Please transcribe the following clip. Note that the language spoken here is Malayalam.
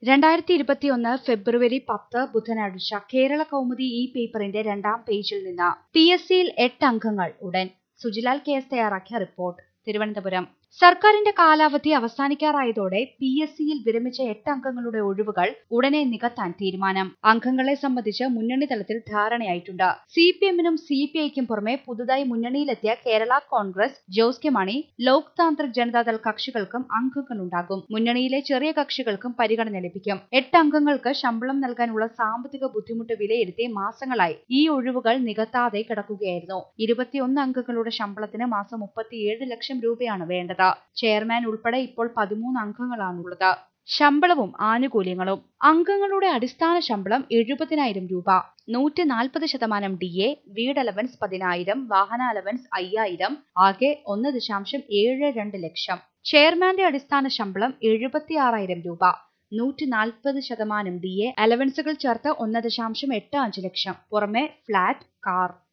രണ്ടായിരത്തി ഇരുപത്തിയൊന്ന് ഫെബ്രുവരി പത്ത് ബുധനാഴ്ച കേരള കൗമുദി ഈ പേപ്പറിന്റെ രണ്ടാം പേജിൽ നിന്ന് പി എസ് സിയിൽ എട്ട് അംഗങ്ങൾ ഉടൻ സുജിലാൽ കെ എസ് തയ്യാറാക്കിയ റിപ്പോർട്ട് തിരുവനന്തപുരം സർക്കാരിന്റെ കാലാവധി അവസാനിക്കാറായതോടെ പി എസ് സിയിൽ വിരമിച്ച എട്ട് അംഗങ്ങളുടെ ഒഴിവുകൾ ഉടനെ നികത്താൻ തീരുമാനം അംഗങ്ങളെ സംബന്ധിച്ച് മുന്നണി തലത്തിൽ ധാരണയായിട്ടുണ്ട് സി പി എമ്മിനും സി പി ഐക്കും പുറമെ പുതുതായി മുന്നണിയിലെത്തിയ കേരള കോൺഗ്രസ് ജോസ് കെ മാണി ലോക് താന്ത്രിക് ജനതാദൾ കക്ഷികൾക്കും അംഗങ്ങളുണ്ടാകും മുന്നണിയിലെ ചെറിയ കക്ഷികൾക്കും പരിഗണന ലഭിക്കും എട്ട് അംഗങ്ങൾക്ക് ശമ്പളം നൽകാനുള്ള സാമ്പത്തിക ബുദ്ധിമുട്ട് വിലയിരുത്തി മാസങ്ങളായി ഈ ഒഴിവുകൾ നികത്താതെ കിടക്കുകയായിരുന്നു ഇരുപത്തിയൊന്ന് അംഗങ്ങളുടെ ശമ്പളത്തിന് മാസം മുപ്പത്തിയേഴ് ലക്ഷം രൂപയാണ് വേണ്ടത് ചെയർമാൻ ഉൾപ്പെടെ ഇപ്പോൾ പതിമൂന്ന് അംഗങ്ങളാണുള്ളത് ശമ്പളവും ആനുകൂല്യങ്ങളും അംഗങ്ങളുടെ അടിസ്ഥാന ശമ്പളം എഴുപതിനായിരം രൂപ നൂറ്റി നാൽപ്പത് ശതമാനം ഡി എ വീട് അലവൻസ് പതിനായിരം വാഹന അലവൻസ് അയ്യായിരം ആകെ ഒന്ന് ദശാംശം ഏഴ് രണ്ട് ലക്ഷം ചെയർമാന്റെ അടിസ്ഥാന ശമ്പളം എഴുപത്തി ആറായിരം രൂപ നൂറ്റി നാൽപ്പത് ശതമാനം ഡി എ അലവൻസുകൾ ചേർത്ത് ഒന്ന് ദശാംശം എട്ട് അഞ്ച് ലക്ഷം പുറമെ ഫ്ളാറ്റ് കാർ